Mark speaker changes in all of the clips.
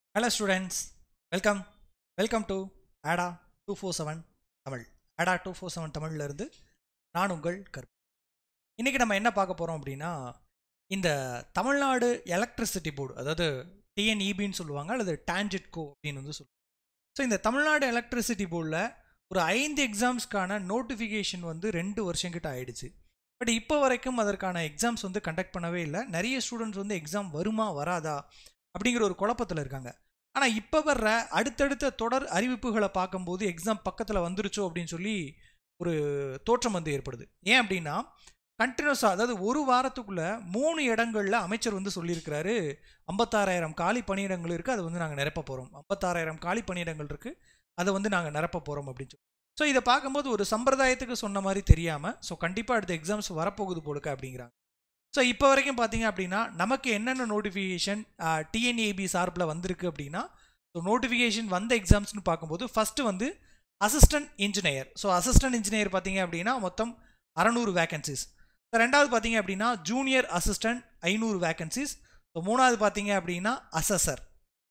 Speaker 1: hello students welcome welcome to Adda two four seven Tamil Adda two four seven தமிழ்லேருந்து நான் உங்கள் கருப்பு இன்றைக்கி நம்ம என்ன பார்க்க போகிறோம் அப்படின்னா இந்த தமிழ்நாடு எலக்ட்ரிசிட்டி போர்டு அதாவது டிஎன்இபின்னு சொல்லுவாங்க அல்லது டான்ஜெட்கோ அப்படின்னு வந்து சொல்லுவாங்க ஸோ இந்த தமிழ்நாடு எலக்ட்ரிசிட்டி போர்டில் ஒரு ஐந்து எக்ஸாம்ஸ்க்கான நோட்டிஃபிகேஷன் வந்து ரெண்டு வருஷம் கிட்ட ஆயிடுச்சு பட் இப்போ வரைக்கும் அதற்கான எக்ஸாம்ஸ் வந்து கண்டக்ட் பண்ணவே இல்லை நிறைய ஸ்டூடெண்ட்ஸ் வந்து எக்ஸாம் வருமா வராதா அப்படிங்கிற ஒரு குழப்பத்தில் இருக்காங்க ஆனால் இப்போ வர்ற அடுத்தடுத்த தொடர் அறிவிப்புகளை பார்க்கும்போது எக்ஸாம் பக்கத்தில் வந்துருச்சோ அப்படின்னு சொல்லி ஒரு தோற்றம் வந்து ஏற்படுது ஏன் அப்படின்னா கண்டினியூஸாக அதாவது ஒரு வாரத்துக்குள்ளே மூணு இடங்களில் அமைச்சர் வந்து சொல்லியிருக்கிறாரு ஐம்பத்தாறாயிரம் காலி பணியிடங்கள் இருக்குது அதை வந்து நாங்கள் நிரப்ப போகிறோம் ஐம்பத்தாறாயிரம் காலி பணியிடங்கள் இருக்குது அதை வந்து நாங்கள் நிரப்ப போகிறோம் அப்படின்னு சொல்லி ஸோ இதை பார்க்கும்போது ஒரு சம்பிரதாயத்துக்கு சொன்ன மாதிரி தெரியாமல் ஸோ கண்டிப்பாக அடுத்த எக்ஸாம்ஸ் வரப்போகுது போலுக்க அப்படிங்கிறாங்க ஸோ இப்போ வரைக்கும் பார்த்தீங்க அப்படின்னா நமக்கு என்னென்ன நோட்டிஃபிகேஷன் டிஎன்ஏபி சார்பில் வந்திருக்கு அப்படின்னா ஸோ நோட்டிஃபிகேஷன் வந்த எக்ஸாம்ஸ்னு பார்க்கும்போது ஃபஸ்ட்டு வந்து assistant engineer so assistant engineer பார்த்தீங்க அப்படின்னா மொத்தம் அறநூறு வேகன்சிஸ் ரெண்டாவது பார்த்தீங்க அப்படின்னா ஜூனியர் அசிஸ்டன்ட் ஐநூறு வேகன்சிஸ் ஸோ மூணாவது பார்த்தீங்க அப்படின்னா அசஸர்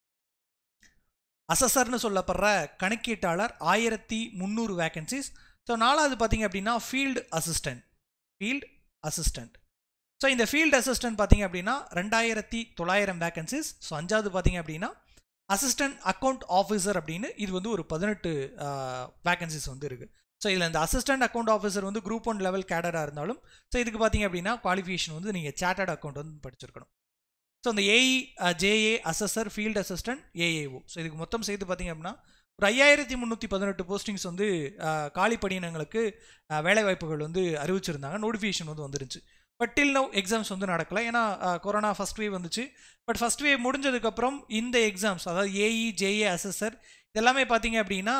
Speaker 1: அசஸர்னு சொல்லப்படுற கணக்கீட்டாளர் ஆயிரத்தி முந்நூறு வேகன்சிஸ் ஸோ நாலாவது பார்த்தீங்க அப்படின்னா field assistant field assistant so இந்த ஃபீல்டு அசிஸ்டன்ட் பார்த்தீங்க அப்படின்னா ரெண்டாயிரத்தி தொள்ளாயிரம் வேகன்சிஸ் ஸோ அஞ்சாவது பார்த்தீங்க அப்படின்னா அசிஸ்டன்ட் அக்கௌண்ட் ஆஃபீஸர் அப்படின்னு இது வந்து ஒரு பதினெட்டு வேகன்சிஸ் வந்து இருக்குது ஸோ இதில் இந்த அசிஸ்டன்ட் அக்கௌண்ட் ஆஃபீஸர் வந்து குரூப் ஒன் லெவல் கேடராக இருந்தாலும் ஸோ இதுக்கு பார்த்தீங்க அப்படின்னா குவாலிஃபிகேஷன் வந்து நீங்கள் சேட்டர்ட் அக்கௌண்ட் வந்து படிச்சிருக்கணும் ஸோ இந்த AE JA assessor field assistant AAO so இதுக்கு மொத்தம் சேர்த்து பார்த்தீங்க அப்படின்னா ஒரு ஐயாயிரத்தி முந்நூற்றி பதினெட்டு போஸ்டிங்ஸ் வந்து காலி பணியினங்களுக்கு வேலைவாய்ப்புகள் வந்து அறிவிச்சிருந்தாங்க நோட்டிஃபிகேஷன் வந்து வந்துருச்சு பட் டில் நவ் எக்ஸாம்ஸ் வந்து நடக்கல ஏன்னா கொரோனா ஃபஸ்ட் வேவ் வந்துச்சு பட் ஃபஸ்ட் வேவ் முடிஞ்சதுக்கப்புறம் இந்த எக்ஸாம்ஸ் அதாவது ஏஇ ஜேஏ அசஸர் இதெல்லாமே பார்த்தீங்க அப்படின்னா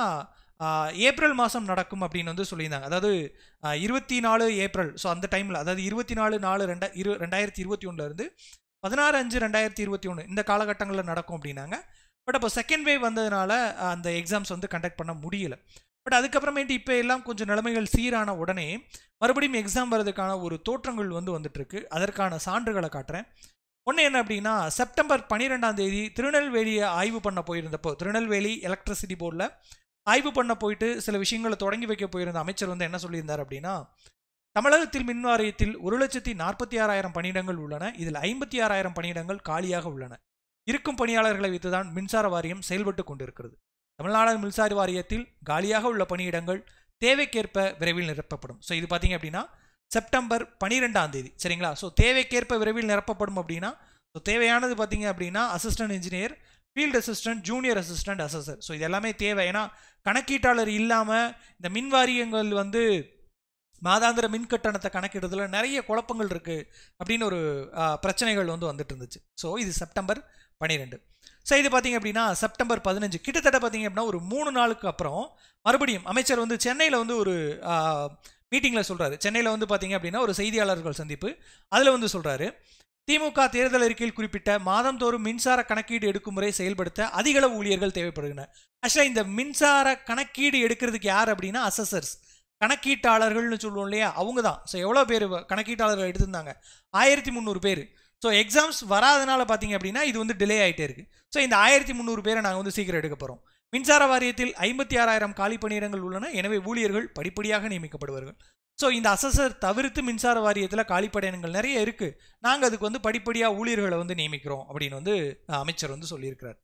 Speaker 1: ஏப்ரல் மாதம் நடக்கும் அப்படின்னு வந்து சொல்லியிருந்தாங்க அதாவது இருபத்தி நாலு ஏப்ரல் ஸோ அந்த டைமில் அதாவது இருபத்தி நாலு நாலு ரெண்டா இரு ரெண்டாயிரத்தி இருபத்தி ஒன்றுலேருந்து பதினாறு அஞ்சு ரெண்டாயிரத்தி இருபத்தி ஒன்று இந்த காலகட்டங்களில் நடக்கும் அப்படின்னாங்க பட் அப்போ செகண்ட் வேவ் வந்ததுனால அந்த எக்ஸாம்ஸ் வந்து கண்டக்ட் பண்ண முடியல பட் அதுக்கப்புறமேட்டு இப்போ எல்லாம் கொஞ்சம் நிலைமைகள் சீரான உடனே மறுபடியும் எக்ஸாம் வர்றதுக்கான ஒரு தோற்றங்கள் வந்து வந்துட்டுருக்கு அதற்கான சான்றுகளை காட்டுறேன் ஒன்று என்ன அப்படின்னா செப்டம்பர் பன்னிரெண்டாம் தேதி திருநெல்வேலியை ஆய்வு பண்ண போயிருந்தப்போ திருநெல்வேலி எலக்ட்ரிசிட்டி போர்டில் ஆய்வு பண்ண போயிட்டு சில விஷயங்களை தொடங்கி வைக்க போயிருந்த அமைச்சர் வந்து என்ன சொல்லியிருந்தார் அப்படின்னா தமிழகத்தில் மின் வாரியத்தில் ஒரு லட்சத்தி நாற்பத்தி ஆறாயிரம் பணியிடங்கள் உள்ளன இதில் ஐம்பத்தி ஆறாயிரம் பணியிடங்கள் காலியாக உள்ளன இருக்கும் பணியாளர்களை வைத்துதான் மின்சார வாரியம் செயல்பட்டு கொண்டிருக்கிறது தமிழ்நாடு மின்சார வாரியத்தில் காலியாக உள்ள பணியிடங்கள் தேவைக்கேற்ப விரைவில் நிரப்பப்படும் ஸோ இது பார்த்தீங்க அப்படின்னா செப்டம்பர் பனிரெண்டாம் தேதி சரிங்களா ஸோ தேவைக்கேற்ப விரைவில் நிரப்பப்படும் அப்படின்னா ஸோ தேவையானது பார்த்தீங்க அப்படின்னா assistant engineer field assistant junior assistant assessor so இது எல்லாமே தேவை ஏன்னா கணக்கீட்டாளர் இல்லாமல் இந்த மின் வாரியங்கள் வந்து மாதாந்திர மின் கட்டணத்தை கணக்கிடுறதுல நிறைய குழப்பங்கள் இருக்குது அப்படின்னு ஒரு பிரச்சனைகள் வந்து வந்துட்டு இருந்துச்சு ஸோ இது செப்டம்பர் பன்னிரெண்டு ஸோ இது பார்த்தீங்க அப்படின்னா செப்டம்பர் பதினஞ்சு கிட்டத்தட்ட பார்த்தீங்க அப்படின்னா ஒரு மூணு நாளுக்கு அப்புறம் மறுபடியும் அமைச்சர் வந்து சென்னையில் வந்து ஒரு மீட்டிங்கில் சொல்கிறாரு சென்னையில் வந்து பார்த்தீங்க அப்படின்னா ஒரு செய்தியாளர்கள் சந்திப்பு அதில் வந்து சொல்கிறாரு திமுக தேர்தல் அறிக்கையில் குறிப்பிட்ட மாதந்தோறும் மின்சார கணக்கீடு எடுக்கும் முறை செயல்படுத்த அதிகளவு ஊழியர்கள் தேவைப்படுகின்றன ஆக்சுவலாக இந்த மின்சார கணக்கீடு எடுக்கிறதுக்கு யார் அப்படின்னா அசஸர்ஸ் கணக்கீட்டாளர்கள்னு சொல்லுவோம் இல்லையா அவங்க தான் ஸோ எவ்வளோ பேர் கணக்கீட்டாளர்கள் எடுத்திருந்தாங்க ஆயிரத்தி முந்நூறு பேர் ஸோ எக்ஸாம்ஸ் வராதனால பார்த்தீங்க அப்படின்னா இது வந்து டிலே ஆகிட்டே இருக்குது ஸோ இந்த ஆயிரத்தி முந்நூறு பேரை நாங்கள் வந்து சீக்கிரம் எடுக்க போகிறோம் மின்சார வாரியத்தில் ஐம்பத்தி ஆறாயிரம் காலி பணியிடங்கள் உள்ளன எனவே ஊழியர்கள் படிப்படியாக நியமிக்கப்படுவார்கள் ஸோ இந்த அசஸர் தவிர்த்து மின்சார வாரியத்தில் காலி பணியிடங்கள் நிறைய இருக்குது நாங்கள் அதுக்கு வந்து படிப்படியாக ஊழியர்களை வந்து நியமிக்கிறோம் அப்படின்னு வந்து அமைச்சர் வந்து சொல்லியிருக்கிறார்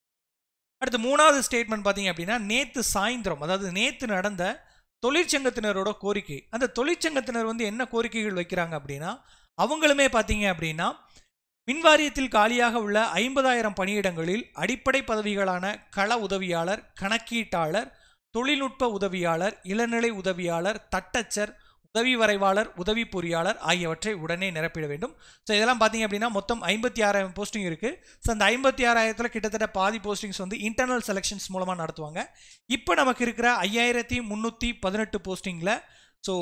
Speaker 1: அடுத்து மூணாவது ஸ்டேட்மெண்ட் பார்த்தீங்க அப்படின்னா நேற்று சாயந்தரம் அதாவது நேற்று நடந்த தொழிற்சங்கத்தினரோட கோரிக்கை அந்த தொழிற்சங்கத்தினர் வந்து என்ன கோரிக்கைகள் வைக்கிறாங்க அப்படின்னா அவங்களுமே பார்த்தீங்க அப்படின்னா மின்வாரியத்தில் காலியாக உள்ள ஐம்பதாயிரம் பணியிடங்களில் அடிப்படை பதவிகளான கள உதவியாளர் கணக்கீட்டாளர் தொழில்நுட்ப உதவியாளர் இளநிலை உதவியாளர் தட்டச்சர் உதவி வரைவாளர் உதவி பொறியாளர் ஆகியவற்றை உடனே நிரப்பிட வேண்டும் ஸோ இதெல்லாம் பார்த்தீங்க அப்படின்னா மொத்தம் ஐம்பத்தி ஆறாயிரம் போஸ்டிங் இருக்குது ஸோ அந்த ஐம்பத்தி ஆறாயிரத்தில் கிட்டத்தட்ட பாதி போஸ்டிங்ஸ் வந்து இன்டர்னல் செலெக்ஷன்ஸ் மூலமாக நடத்துவாங்க இப்போ நமக்கு இருக்கிற ஐயாயிரத்தி முந்நூற்றி பதினெட்டு போஸ்டிங்கில் ஸோ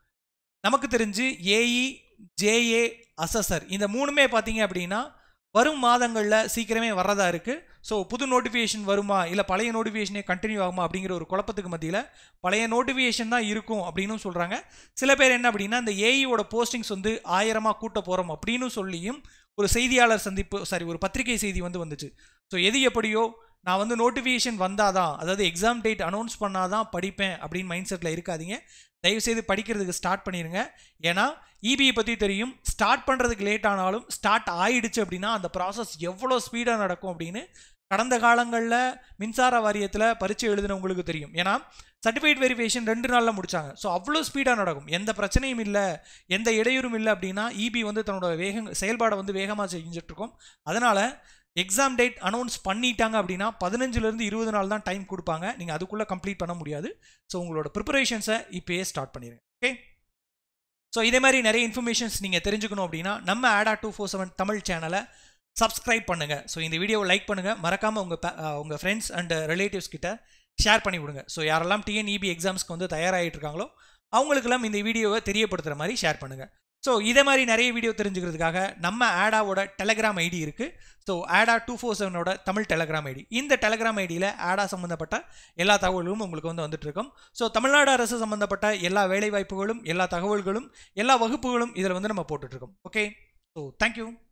Speaker 1: நமக்கு தெரிஞ்சு ஏஇ ஜேஏ அசஸர் இந்த மூணுமே பார்த்தீங்க அப்படின்னா வரும் மாதங்களில் சீக்கிரமே வர்றதா இருக்குது ஸோ புது நோட்டிஃபிகேஷன் வருமா இல்லை பழைய நோட்டிஃபிகேஷனே கண்டினியூ ஆகுமா அப்படிங்கிற ஒரு குழப்பத்துக்கு மத்தியில் பழைய நோட்டிஃபிகேஷன் தான் இருக்கும் அப்படின்னு சொல்கிறாங்க சில பேர் என்ன அப்படின்னா இந்த ஏஇயோட போஸ்டிங்ஸ் வந்து ஆயிரமாக கூட்ட போகிறோம் அப்படின்னு சொல்லியும் ஒரு செய்தியாளர் சந்திப்பு சாரி ஒரு பத்திரிகை செய்தி வந்து வந்துச்சு ஸோ எது எப்படியோ நான் வந்து நோட்டிஃபிகேஷன் வந்தாதான் அதாவது எக்ஸாம் டேட் அனௌன்ஸ் பண்ணாதான் படிப்பேன் அப்படின்னு மைண்ட் செட்டில் இருக்காதீங்க தயவுசெய்து படிக்கிறதுக்கு ஸ்டார்ட் பண்ணிடுங்க ஏன்னா இபிஐ பற்றி தெரியும் ஸ்டார்ட் பண்ணுறதுக்கு லேட் ஆனாலும் ஸ்டார்ட் ஆயிடுச்சு அப்படின்னா அந்த ப்ராசஸ் எவ்வளோ ஸ்பீடாக நடக்கும் அப்படின்னு கடந்த காலங்களில் மின்சார வாரியத்தில் பரீட்சை எழுதினவங்களுக்கு தெரியும் ஏன்னா சர்டிஃபிகேட் வெரிஃபிகேஷன் ரெண்டு நாளில் முடிச்சாங்க ஸோ அவ்வளோ ஸ்பீடாக நடக்கும் எந்த பிரச்சனையும் இல்லை எந்த இடையூறும் இல்லை அப்படின்னா இபி வந்து தன்னோட வேக செயல்பாடை வந்து வேகமாக செஞ்சுட்ருக்கோம் அதனால் எக்ஸாம் டேட் அனௌன்ஸ் பண்ணிட்டாங்க அப்படின்னா பதினஞ்சுலேருந்து இருபது நாள் தான் டைம் கொடுப்பாங்க நீங்கள் அதுக்குள்ளே கம்ப்ளீட் பண்ண முடியாது ஸோ உங்களோட ப்ரிப்பரேஷன்ஸை இப்போயே ஸ்டார்ட் பண்ணிடுங்க ஓகே ஸோ இதே மாதிரி நிறைய இன்ஃபர்மேஷன்ஸ் நீங்கள் தெரிஞ்சுக்கணும் அப்படின்னா நம்ம ஆடா டூ ஃபோர் செவன் தமிழ் சேனலை சப்ஸ்கிரைப் பண்ணுங்கள் ஸோ இந்த வீடியோவை லைக் பண்ணுங்கள் மறக்காமல் உங்கள் உங்கள் ஃப்ரெண்ட்ஸ் அண்ட் ரிலேட்டிவ்ஸ் கிட்ட ஷேர் பண்ணி விடுங்க ஸோ யாரெல்லாம் டிஎன்இபி எக்ஸாம்ஸ்க்கு வந்து தயாராகிட்டு இருக்காங்களோ அவங்களுக்கெல்லாம் இந்த வீடியோவை தெரியப்படுத்துகிற மாதிரி ஷேர் பண்ணுங்கள் ஸோ இதே மாதிரி நிறைய வீடியோ தெரிஞ்சுக்கிறதுக்காக நம்ம ஆடாவோட டெலகிராம் ஐடி இருக்குது ஸோ ஆடா டூ ஃபோர் செவனோட தமிழ் டெலகிராம் ஐடி இந்த டெலகிராம் ஐடியில் ஆடா சம்மந்தப்பட்ட எல்லா தகவல்களும் உங்களுக்கு வந்து வந்துட்டு இருக்கும் ஸோ தமிழ்நாடு அரசு சம்மந்தப்பட்ட எல்லா வேலைவாய்ப்புகளும் எல்லா தகவல்களும் எல்லா வகுப்புகளும் இதில் வந்து நம்ம போட்டுட்ருக்கோம் ஓகே ஸோ தேங்க்யூ